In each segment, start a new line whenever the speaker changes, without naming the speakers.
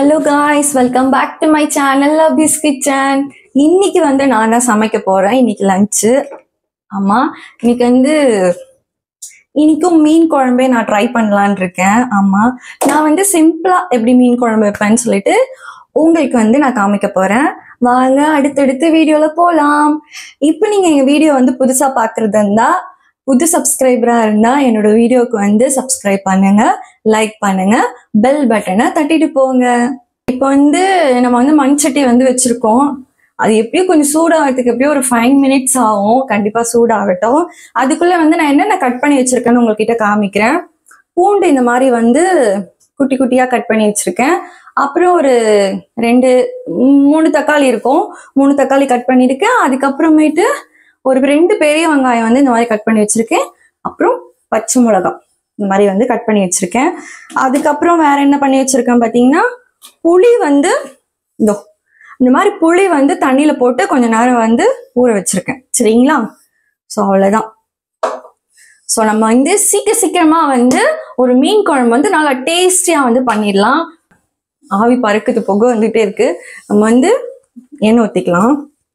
Hello guys welcome back to my channel Abi's kitchen இன்னைக்கு வந்து நான் தான் சமைக்க போறேன் இன்னைக்கு லஞ்சு ஆமா இன்னைக்கு வந்து இன்னைக்கும் மீன் குழம்பே நான் ட்ரை பண்ணலான்னு இருக்கேன் ஆமா நான் வந்து சிம்பிளா எப்படி மீன் குழம்பு வைப்பேன்னு சொல்லிட்டு உங்களுக்கு வந்து நான் காமிக்க போறேன் வாங்க அடுத்தடுத்து வீடியோல போலாம் இப்போ நீங்க எங்க வீடியோ வந்து புதுசா பாக்குறதா இருந்தா புது சப்ஸ்கிரைபரா இருந்தா என்னோட வீடியோக்கு வந்து சப்ஸ்கிரைப் பண்ணுங்க லைக் பண்ணுங்க பெல் பட்டனை தட்டிட்டு போங்க இப்போ வந்து நம்ம வந்து மண் சட்டி வந்து வச்சிருக்கோம் அது எப்படியும் கொஞ்சம் சூடாகிறதுக்கு எப்படியும் ஒரு ஃபைவ் மினிட்ஸ் ஆகும் கண்டிப்பா சூடாகட்டும் அதுக்குள்ள வந்து நான் என்னென்ன கட் பண்ணி வச்சிருக்கேன்னு உங்ககிட்ட காமிக்கிறேன் பூண்டு இந்த மாதிரி வந்து குட்டி குட்டியா கட் பண்ணி வச்சிருக்கேன் அப்புறம் ஒரு ரெண்டு ம், மூணு தக்காளி இருக்கும் மூணு தக்காளி கட் பண்ணியிருக்கேன் அதுக்கப்புறமேட்டு ஒரு ரெண்டு பெரிய வெங்காயம் வந்து இந்த மாதிரி கட் பண்ணி வச்சிருக்கேன் அப்புறம் பச்சை மிளகாய் இந்த மாதிரி வந்து கட் பண்ணி வச்சிருக்கேன் அதுக்கப்புறம் வேற என்ன பண்ணி வச்சிருக்கேன் பார்த்தீங்கன்னா புளி வந்து இதோ இந்த மாதிரி புளி வந்து தண்ணியில போட்டு கொஞ்ச நேரம் வந்து ஊற வச்சிருக்கேன் சரிங்களா ஸோ அவ்வளோதான் ஸோ நம்ம வந்து சீக்கிர சீக்கிரமா வந்து ஒரு மீன் குழம்பு வந்து நல்லா டேஸ்டியா வந்து பண்ணிடலாம் ஆவி பறக்குது புகை வந்துட்டே இருக்கு நம்ம வந்து எண்ணெய் ஊற்றிக்கலாம்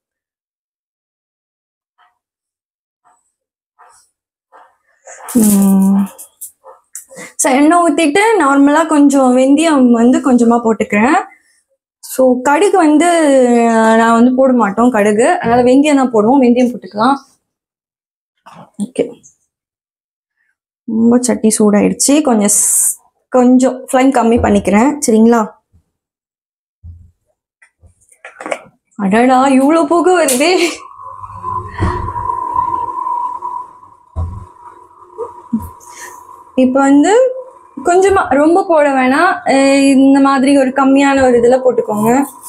ஸோ எண்ணெய் ஊற்றிட்டு நார்மலாக கொஞ்சம் வெந்தயம் வந்து கொஞ்சமாக போட்டுக்கிறேன் ஸோ கடுகு வந்து அஹ், நான் வந்து போட மாட்டோம் கடுகு அதனால வெந்தயம் தான் போடுவோம் வெந்தயம் போட்டுக்கலாம் ஓகே ரொம்ப சட்டி சூடாயிடுச்சு கொஞ்சம் ஸ்- கொஞ்சம் ஃப்ளைம் கம்மி பண்ணிக்கிறேன் சரிங்களா அடடா இவ்வளோ புகை வருதே இப்போ வந்து கொஞ்சமா ரொம்ப போட வேணாம் அஹ் இந்த மாதிரி ஒரு கம்மியான ஒரு இதுல போட்டுக்கோங்க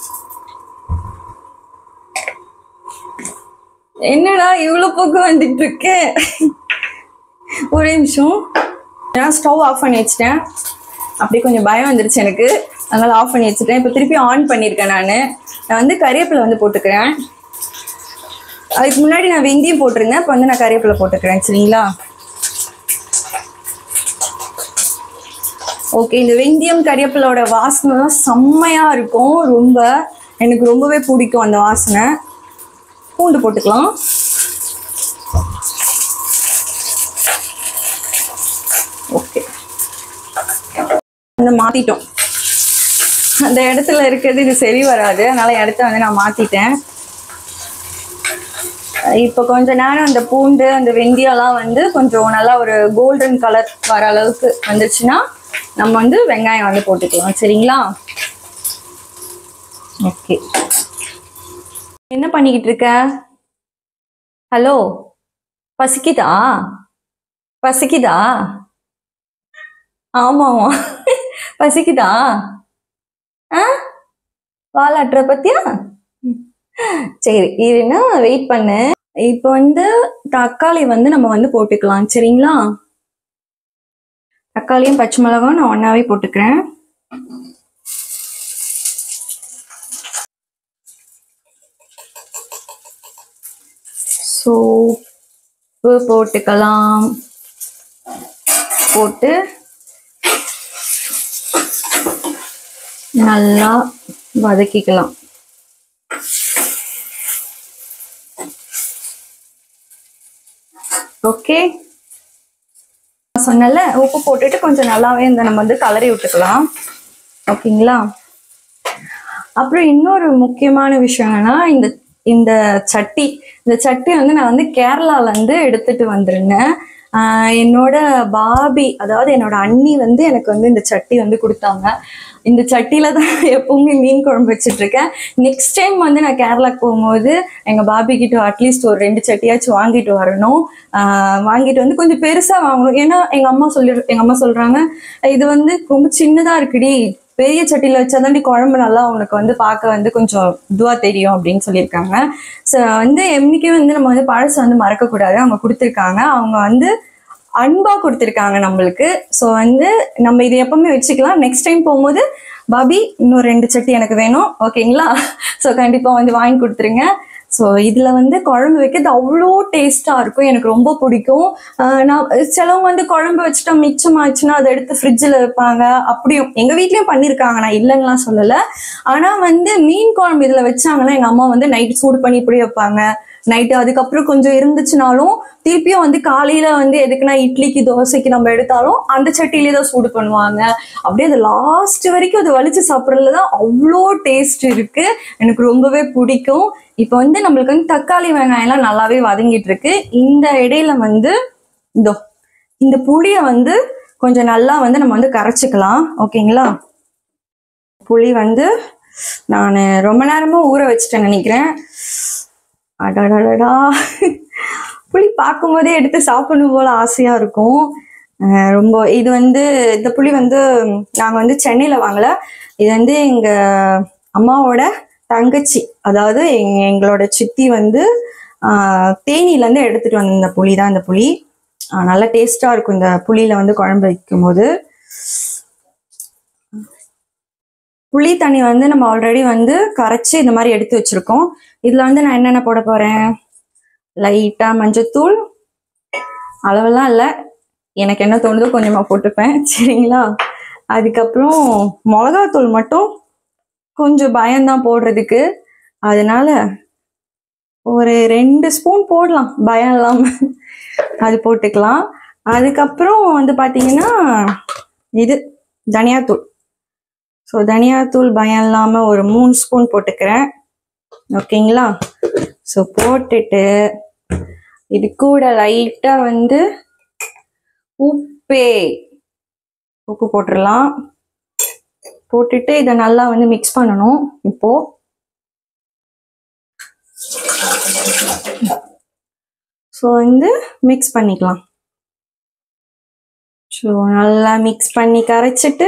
என்னடா இவ்வளோ புகை வந்துட்டு இருக்கு ஒரே நிமிஷம் நான் ஸ்டவ் ஆஃப் பண்ணி வச்சிட்டேன் அப்படியே கொஞ்சம் பயம் வந்துருச்சு எனக்கு அதனால ஆஃப் பண்ணி வச்சுட்டேன் இப்போ திருப்பி ஆன் பண்ணியிருக்கேன் நான் நான் வந்து கறிவேப்பிலை வந்து போட்டுக்கிறேன் அதுக்கு முன்னாடி நான் வெந்தயம் போட்டிருந்தேன் இப்போ வந்து நான் கறிவேப்பிலை போட்டுக்கிறேன் சரிங்களா ஓகே இந்த வெந்தயம் கறிவேப்பிலோட வாசனைலாம் செம்மையா இருக்கும் ரொம்ப எனக்கு ரொம்பவே பிடிக்கும் அந்த வாசனை பூண்டு போட்டுக்கலாம் ஓகே அந்த மாத்திட்டோம் அந்த இடத்துல இருக்கிறது இது சரி வராது அதனால இடத்த வந்து நான் மாத்திட்டேன் இப்போ கொஞ்ச நேரம் அந்த பூண்டு அந்த வெந்தயம்லாம் வந்து கொஞ்சம் நல்லா ஒரு கோல்டன் கலர் வர அளவுக்கு வந்துச்சுன்னா நம்ம வந்து வெங்காயம் வந்து போட்டுக்கலாம் சரிங்களா ஓகே என்ன பண்ணிக்கிட்டு இருக்க ஹலோ பசிக்குதா பசிக்குதா ஆமாவா பசிக்குதா ஆ வாலாட்டுற பத்தியா சரி இருன்னா வெயிட் பண்ணு இப்போ வந்து தக்காளி வந்து நம்ம வந்து போட்டுக்கலாம் சரிங்களா தக்காளியும் பச்சை மிளகாயும் நான் ஒன்றாவே போட்டுக்கிறேன் ஸோ உப்பு போட்டுக்கலாம் போட்டு நல்லா வதக்கிக்கலாம் ஓகே நான் சொன்னல உப்பு போட்டுட்டு கொஞ்சம் நல்லாவே இந்த நம்ம வந்து கலரி விட்டுக்கலாம் ஓகேங்களா அப்புறம் இன்னொரு முக்கியமான விஷயம் என்னன்னா இந்த இந்த சட்டி இந்த சட்டி வந்து நான் வந்து கேரளால இருந்து எடுத்துட்டு வந்திருந்தேன் ஆஹ் என்னோட பாபி அதாவது என்னோட அண்ணி வந்து எனக்கு வந்து இந்த சட்டி வந்து கொடுத்தாங்க இந்த சட்டியில தான் எப்பவுமே மீன் குழம்பு வச்சுட்டு இருக்கேன் நெக்ஸ்ட் டைம் வந்து நான் கேரளாக்கு போகும்போது எங்க பாபி கிட்ட அட்லீஸ்ட் ஒரு ரெண்டு சட்டியாச்சும் வாங்கிட்டு வரணும் ஆஹ் வாங்கிட்டு வந்து கொஞ்சம் பெருசா வாங்கணும் ஏன்னா எங்க அம்மா சொல்லி எங்க அம்மா சொல்றாங்க இது வந்து ரொம்ப சின்னதா இருக்குடி பெரிய சட்டியில வச்சாதாண்டி குழம்பு நல்லா உனக்கு வந்து பார்க்க வந்து கொஞ்சம் இதுவா தெரியும் அப்படின்னு சொல்லியிருக்காங்க ஸோ வந்து என்னைக்கும் வந்து நம்ம வந்து பழசு வந்து மறக்கக்கூடாது அவங்க கொடுத்துருக்காங்க அவங்க வந்து அன்பா கொடுத்துருக்காங்க நம்மளுக்கு ஸோ வந்து நம்ம இது எப்பவுமே வச்சுக்கலாம் நெக்ஸ்ட் டைம் போகும்போது பாபி இன்னும் ரெண்டு சட்டி எனக்கு வேணும் ஓகேங்களா ஸோ கண்டிப்பா வந்து வாங்கி கொடுத்துருங்க ஸோ இதுல வந்து குழம்பு வைக்கிறது அவ்வளோ டேஸ்டா இருக்கும் எனக்கு ரொம்ப பிடிக்கும் ஆஹ் நான் சிலவங்க வந்து குழம்பு வச்சுட்டா மிச்சமாச்சுன்னா அதை எடுத்து ஃப்ரிட்ஜில் வைப்பாங்க அப்படியும் எங்க வீட்லயும் பண்ணியிருக்காங்க நான் இல்லைன்னுலாம் சொல்லலை ஆனா வந்து மீன் குழம்பு இதுல வச்சாங்கன்னா எங்க அம்மா வந்து நைட் சூடு பண்ணி இப்படி வைப்பாங்க நைட்டு அதுக்கப்புறம் கொஞ்சம் இருந்துச்சுனாலும் திருப்பியும் வந்து காலையில வந்து எதுக்குன்னா இட்லிக்கு தோசைக்கு நம்ம எடுத்தாலும் அந்த சட்டியிலே தான் சூடு பண்ணுவாங்க அப்படியே அது லாஸ்ட் வரைக்கும் அது வலிச்சு சாப்பிட்றதுல தான் அவ்வளோ டேஸ்ட் இருக்கு எனக்கு ரொம்பவே பிடிக்கும் இப்போ வந்து நம்மளுக்கு வந்து தக்காளி வெங்காயம்லாம் நல்லாவே வதங்கிட்டு இருக்கு இந்த இடையில வந்து இதோ இந்த புளியை வந்து கொஞ்சம் நல்லா வந்து நம்ம வந்து கரைச்சிக்கலாம் ஓகேங்களா புளி வந்து நான் ரொம்ப நேரமா ஊற வச்சுட்டேன் நினைக்கிறேன் அடடடடா புளி பார்க்கும்போதே எடுத்து சாப்பிடணும் போல ஆசையா இருக்கும் அஹ் ரொம்ப இது வந்து இந்த புளி வந்து நாங்கள் வந்து சென்னையில் வாங்கல இது வந்து எங்க அம்மாவோட தங்கச்சி அதாவது எங்க எங்களோட சித்தி வந்து ஆஹ், தேனியிலேருந்து எடுத்துட்டு வந்த இந்த புளி தான் இந்த புளி ஆஹ், நல்லா டேஸ்டா இருக்கும் இந்த புளியில வந்து குழம்பு வைக்கும் போது புளி தண்ணி வந்து நம்ம ஆல்ரெடி வந்து கரைச்சி இந்த மாதிரி எடுத்து வச்சிருக்கோம் இதுல வந்து நான் என்னென்ன போட போறேன் லைட்டா மஞ்சத்தூள் அளவெல்லாம் இல்லை எனக்கு என்ன தோணுதோ கொஞ்சமா போட்டுப்பேன் சரிங்களா அதுக்கப்புறம் மிளகாத்தூள் மட்டும் கொஞ்சம் பயம்தான் போடுறதுக்கு அதனால ஒரு ரெண்டு ஸ்பூன் போடலாம் பயம் இல்லாம அது போட்டுக்கலாம் அதுக்கப்புறம் வந்து பாத்தீங்கன்னா இது தனியாத்தூள் ஸோ தனியாத்தூள் பயம் இல்லாம ஒரு மூணு ஸ்பூன் போட்டுக்கிறேன் ஓகேங்களா ஸோ போட்டுட்டு இது கூட லைட்டா வந்து உப்பே உப்பு போட்டுடலாம் போட்டுட்டு இதை நல்லா வந்து மிக்ஸ் பண்ணணும் இப்போ ஸோ வந்து மிக்ஸ் பண்ணிக்கலாம் ஸோ நல்லா மிக்ஸ் பண்ணி கரைச்சிட்டு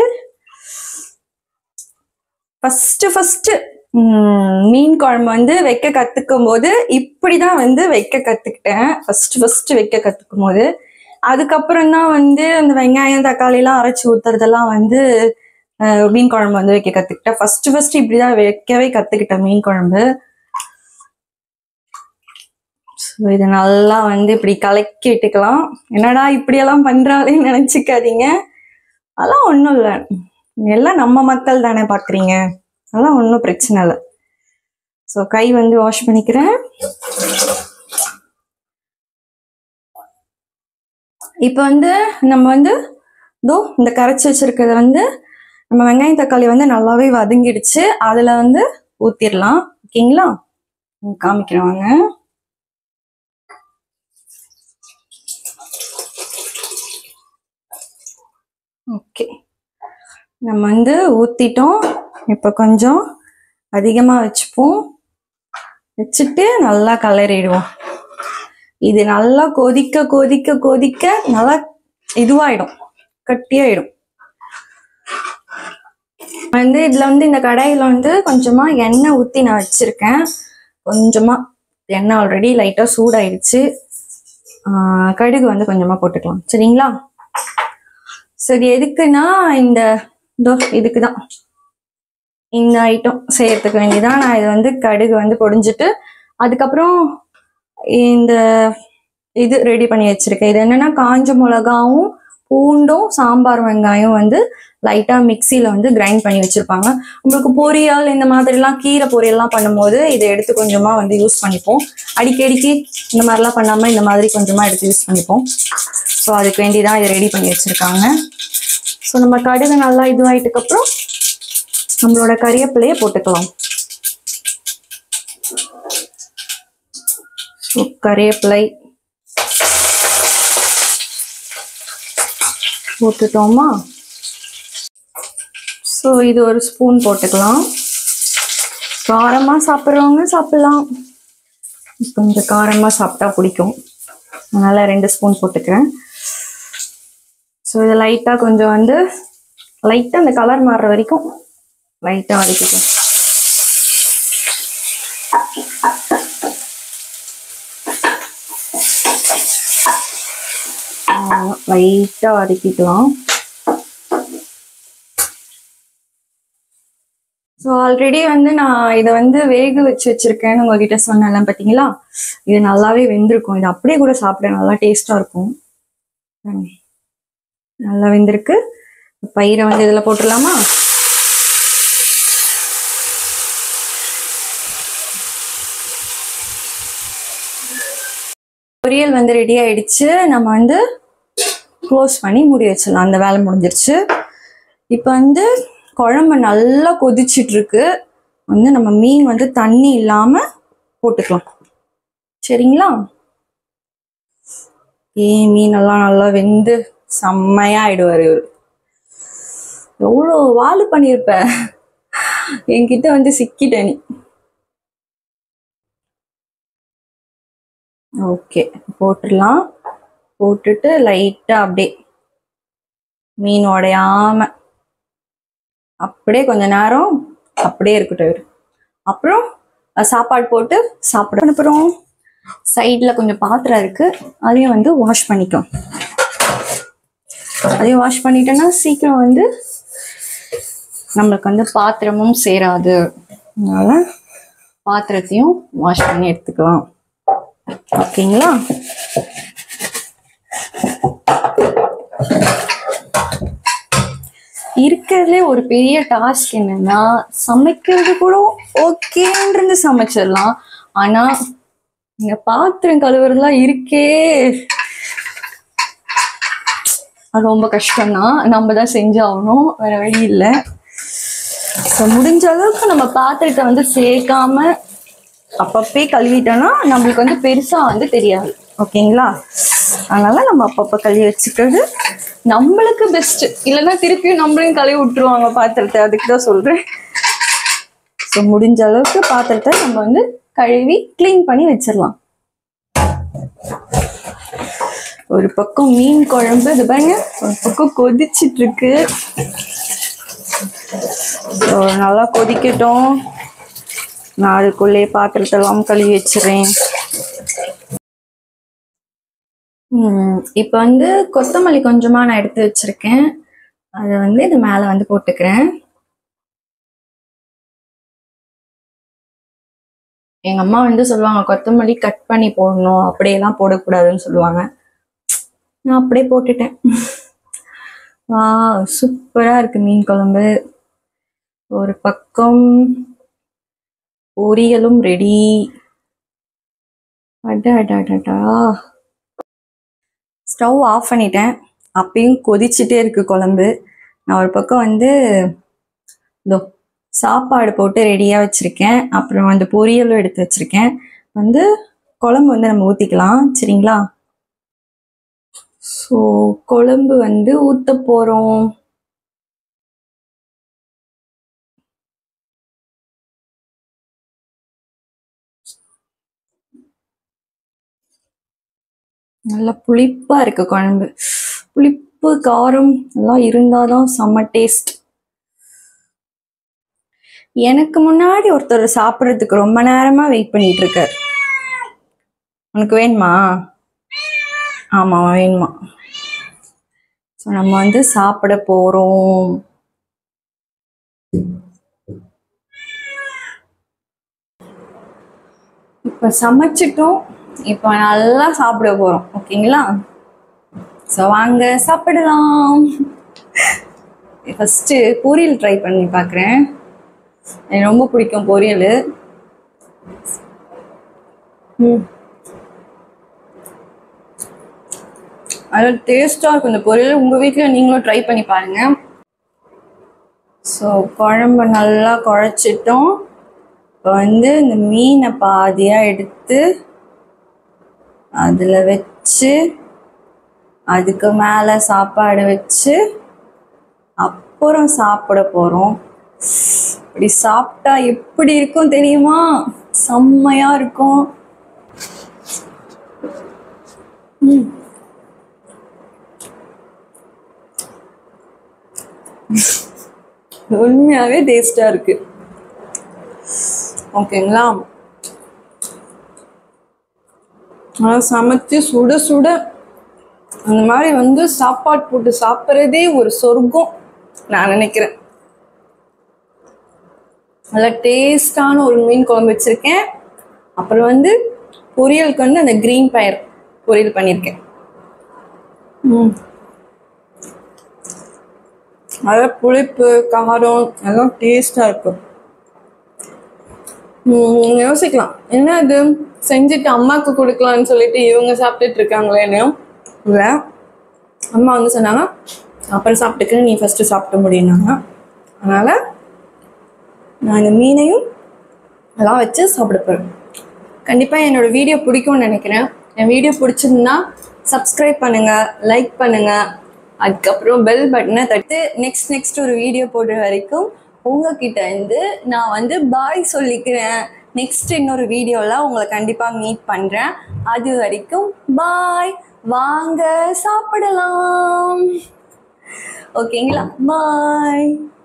ஃபஸ்ட்டு ஃபஸ்ட்டு மீன் குழம்பு வந்து வைக்க கற்றுக்கும் போது இப்படி தான் வந்து வைக்க கற்றுக்கிட்டேன் ஃபஸ்ட்டு ஃபஸ்ட்டு வைக்க கற்றுக்கும் போது அதுக்கப்புறம் தான் வந்து அந்த வெங்காயம் தக்காளிலாம் அரைச்சி ஊத்துறதெல்லாம் வந்து அஹ், மீன் குழம்பு வந்து வைக்க கற்றுக்கிட்டேன் ஃபஸ்ட்டு ஃபஸ்ட்டு இப்படி தான் வைக்கவே கற்றுக்கிட்டேன் மீன் குழம்பு ஸோ இது நல்லா வந்து இப்படி கலக்கி விட்டுக்கலாம் என்னடா இப்படியெல்லாம் பண்றாளேன்னு நினச்சிக்காதீங்க அதெல்லாம் ஒன்றும் இல்லை எல்லாம் நம்ம மக்கள் தானே பார்க்குறீங்க அதெல்லாம் ஒன்றும் பிரச்சனை இல்லை ஸோ கை வந்து வாஷ் பண்ணிக்கிறேன் இப்போ வந்து நம்ம வந்து இதோ இந்த கரைச்சி வச்சிருக்கிறத வந்து நம்ம வெங்காயம் தக்காளி வந்து நல்லாவே வதங்கிடுச்சு அதுல வந்து ஊத்திடலாம் ஓகேங்களா உம் காமிக்கிறேன் வாங்க ஓகே நம்ம வந்து ஊத்திட்டோம் இப்போ கொஞ்சம் அதிகமா வச்சுப்போம் வச்சுட்டு நல்லா கலரிடுவோம் இது நல்லா கொதிக்க கொதிக்க கொதிக்க நல்லா இதுவாயிடும் கட்டியாயிடும் வந்து இதுல வந்து இந்த கடாயில வந்து கொஞ்சமா எண்ணெய் ஊத்தி நான் வச்சிருக்கேன் கொஞ்சமா எண்ணெய் ஆல்ரெடி லைட்டா சூடாயிடுச்சு ஆஹ் கடுகு வந்து கொஞ்சமா போட்டுக்கலாம் சரிங்களா சரி எதுக்குன்னா இந்த இதோ இதுக்கு தான் இந்த ஐட்டம் செய்யறதுக்கு வேண்டிதான் நான் இது வந்து கடுகு வந்து பொடிஞ்சிட்டு அதுக்கப்புறம் இந்த இது ரெடி பண்ணி வச்சிருக்கேன் இது என்னன்னா காஞ்ச மிளகாவும் பூண்டும் சாம்பார் வெங்காயம் வந்து லைட்டா மிக்சியில வந்து கிரைண்ட் பண்ணி வச்சிருப்பாங்க உங்களுக்கு பொரியல் இந்த மாதிரிலாம் கீரை பொரியல்லாம் பண்ணும்போது இதை எடுத்து கொஞ்சமா வந்து யூஸ் பண்ணிப்போம் அடிக்கடிக்கு இந்த மாதிரிலாம் பண்ணாம இந்த மாதிரி கொஞ்சமா எடுத்து யூஸ் பண்ணிப்போம் ஸோ அதுக்கு வேண்டி தான் இதை ரெடி பண்ணி வச்சிருக்காங்க ஸோ நம்ம கடுகு நல்லா இதுவாயிட்டுக்கு அப்புறம் நம்மளோட கறிவேப்பிலையை போட்டுக்கலாம் ஸோ கறிவேப்பிலை போட்டுட்டோமா ஸோ இது ஒரு ஸ்பூன் போட்டுக்கலாம் காரமாக சாப்பிட்றவங்க சாப்பிடலாம் கொஞ்சம் காரமாக சாப்பிட்டா பிடிக்கும் அதனால ரெண்டு ஸ்பூன் போட்டுக்கிறேன் ஸோ இதை லைட்டாக கொஞ்சம் வந்து லைட்டாக அந்த கலர் மாறுற வரைக்கும் லைட்டாக வதக்கிக்கும் லைட்டாக வதக்கிக்கலாம் ஸோ ஆல்ரெடி வந்து நான் இதை வந்து வேக வச்சு வச்சிருக்கேன்னு உங்ககிட்ட சொன்னேன்ல பார்த்தீங்களா இது நல்லாவே வெந்திருக்கும் இது அப்படியே கூட சாப்பிட நல்லா டேஸ்டாக இருக்கும் பாருங்க. நல்லா வெந்திருக்கு பயிரை வந்து இதில் போட்டுடலாமா பொரியல் வந்து ரெடி ஆயிடுச்சு நம்ம வந்து க்ளோஸ் பண்ணி மூடி வச்சிடலாம் அந்த வேலை முடிஞ்சிருச்சு இப்போ வந்து குழம்பு நல்லா கொதிச்சிட்டு இருக்கு வந்து நம்ம மீன் வந்து தண்ணி இல்லாம போட்டுக்கலாம் சரிங்களா ஏ மீனெல்லாம் நல்லா வெந்து செம்மையா ஆயிடுவாரு இவரு எவ்வளோ வாழு பண்ணியிருப்ப என்கிட்ட வந்து சிக்கிட்ட நீ ஓகே போட்டுடலாம் போட்டுட்டு லைட்டா அப்படியே மீன் உடையாம அப்படியே கொஞ்ச நேரம் அப்படியே இருக்கட்டும் இவரு. அப்புறம் அஹ், சாப்பாடு போட்டு சாப்பிட அப்புறம் சைடில் கொஞ்சம் பாத்திரம் இருக்கு அதையும் வந்து வாஷ் பண்ணிக்கும் அதையும் வாஷ் பண்ணிட்டேன்னா சீக்கிரம் வந்து நம்மளுக்கு வந்து பாத்திரமும் சேராது அதனால பாத்திரத்தையும் வாஷ் பண்ணி எடுத்துக்கலாம் ஓகேங்களா இருக்கிறதுலே ஒரு பெரிய டாஸ்க் என்னன்னா சமைக்கிறது கூட ஓகேன்றது சமைச்சிடலாம் ஆனா இந்த பாத்திரம் கழுவுறதுலாம் இருக்கே அது ரொம்ப கஷ்டம்தான் நம்ம தான் செஞ்சாகணும் வேற வழி இல்லை ஸோ முடிஞ்ச அளவுக்கு நம்ம பாத்திரத்தை வந்து சேர்க்காம அப்பப்பே கழுவிட்டோம்னா நம்மளுக்கு வந்து பெருசா வந்து தெரியாது ஓகேங்களா அதனால நம்ம அப்பப்போ கழுவி வச்சுக்கிறது நம்மளுக்கு பெஸ்ட் இல்லைன்னா திருப்பியும் நம்மளையும் கழுவி விட்டுருவாங்க பாத்திரத்தை அதுக்கு தான் சொல்றேன் ஸோ முடிஞ்ச அளவுக்கு பாத்திரத்தை நம்ம வந்து கழுவி க்ளீன் பண்ணி வச்சிடலாம் ஒரு பக்கம் மீன் குழம்பு இது பாருங்க ஒரு பக்கம் கொதிச்சிட்டு இருக்கு So, நல்லா கொதிக்கட்டும் நான் அதுக்குள்ளே பாத்திரத்தெல்லாம் கழுவி வச்சிடுறேன் ம், இப்போ வந்து கொத்தமல்லி கொஞ்சமா நான் எடுத்து வச்சிருக்கேன் அதை வந்து இது மேல வந்து போட்டுக்கிறேன் எங்க அம்மா வந்து சொல்லுவாங்க கொத்தமல்லி கட் பண்ணி போடணும் அப்படியெல்லாம் போடக்கூடாதுன்னு சொல்லுவாங்க நான் அப்படியே போட்டுட்டேன் வா சூப்பரா இருக்கு மீன் குழம்பு ஒரு பக்கம் பொரியலும் ரெடி அட அட அடடா ஸ்டவ் ஆஃப் பண்ணிட்டேன் அப்பயும் கொதிச்சுட்டே இருக்கு குழம்பு நான் ஒரு பக்கம் வந்து இதோ சாப்பாடு போட்டு ரெடியாக வச்சுருக்கேன் அப்புறம் வந்து பொரியலும் எடுத்து வச்சுருக்கேன் வந்து குழம்பு வந்து நம்ம ஊற்றிக்கலாம் சரிங்களா ஸோ குழம்பு வந்து ஊற்ற போகிறோம் நல்லா புளிப்பா இருக்கு குழம்பு புளிப்பு காரம் எல்லாம் இருந்தாதான் செம்ம டேஸ்ட் எனக்கு முன்னாடி ஒருத்தர் சாப்பிட்றதுக்கு ரொம்ப நேரமா வெயிட் பண்ணிட்டு இருக்கார் உனக்கு வேணுமா ஆமா வேணுமா ஸோ நம்ம வந்து சாப்பிட போறோம் இப்போ சமைச்சிட்டோம் இப்போ நல்லா சாப்பிட போறோம் ஓகேங்களா ஸோ வாங்க சாப்பிடலாம் ஃபஸ்ட்டு பொரியல் ட்ரை பண்ணி பார்க்குறேன் எனக்கு ரொம்ப பிடிக்கும் பொரியல் ம் அது டேஸ்ட்டாக இருக்கும் இந்த பொரியல் உங்கள் வீட்டில் நீங்களும் ட்ரை பண்ணி பாருங்க ஸோ குழம்பு நல்லா குழச்சிட்டோம் இப்போ வந்து இந்த மீனை பாதியாக எடுத்து அதில் வச்சு அதுக்கு மேலே சாப்பாடு வச்சு அப்புறம் சாப்பிட போகிறோம் இப்படி சாப்பிட்டா எப்படி இருக்கும் தெரியுமா செம்மையா இருக்கும் ம். உண்மையாவே டேஸ்டா இருக்கு ஓகேங்களா நல்லா சமைச்சு சுட சுட அந்த மாதிரி வந்து சாப்பாடு போட்டு சாப்பிட்றதே ஒரு சொர்க்கம் நான் நினைக்கிறேன் நல்லா டேஸ்டான ஒரு மீன் குழம்பு வச்சுருக்கேன் அப்புறம் வந்து பொரியலுக்கு வந்து அந்த க்ரீன் பயர் பொரியல் பண்ணியிருக்கேன் ம் நல்லா புளிப்பு காரம் எல்லாம் டேஸ்டாக இருக்கும் ம், நீங்க யோசிக்கலாம் என்ன இது செஞ்சுட்டு அம்மாவுக்கு கொடுக்கலாம்னு சொல்லிட்டு இவங்க சாப்பிட்டுட்டு இருக்காங்களேன்னு இல்லை அம்மா வந்து சொன்னாங்க அப்புறம் சாப்பிட்டுக்க நீ ஃபஸ்ட்டு சாப்பிட முடியும்னாங்க அதனால் நான் இந்த மீனையும் எல்லாம் வச்சு சாப்பிட போகிறேன் கண்டிப்பாக என்னோட வீடியோ பிடிக்கும்னு நினைக்கிறேன் என் வீடியோ பிடிச்சிருந்தா சப்ஸ்கிரைப் பண்ணுங்கள் லைக் பண்ணுங்கள் அதுக்கப்புறம் பெல் பட்டனை தட்டு நெக்ஸ்ட் நெக்ஸ்ட் ஒரு வீடியோ போடுற வரைக்கும் உங்ககிட்ட இருந்து நான் வந்து பாய் சொல்லிக்கிறேன் நெக்ஸ்ட் இன்னொரு வீடியோவில் உங்களை கண்டிப்பாக மீட் பண்ணுறேன் அது வரைக்கும் பாய் வாங்க சாப்பிடலாம் ஓகேங்களா பாய்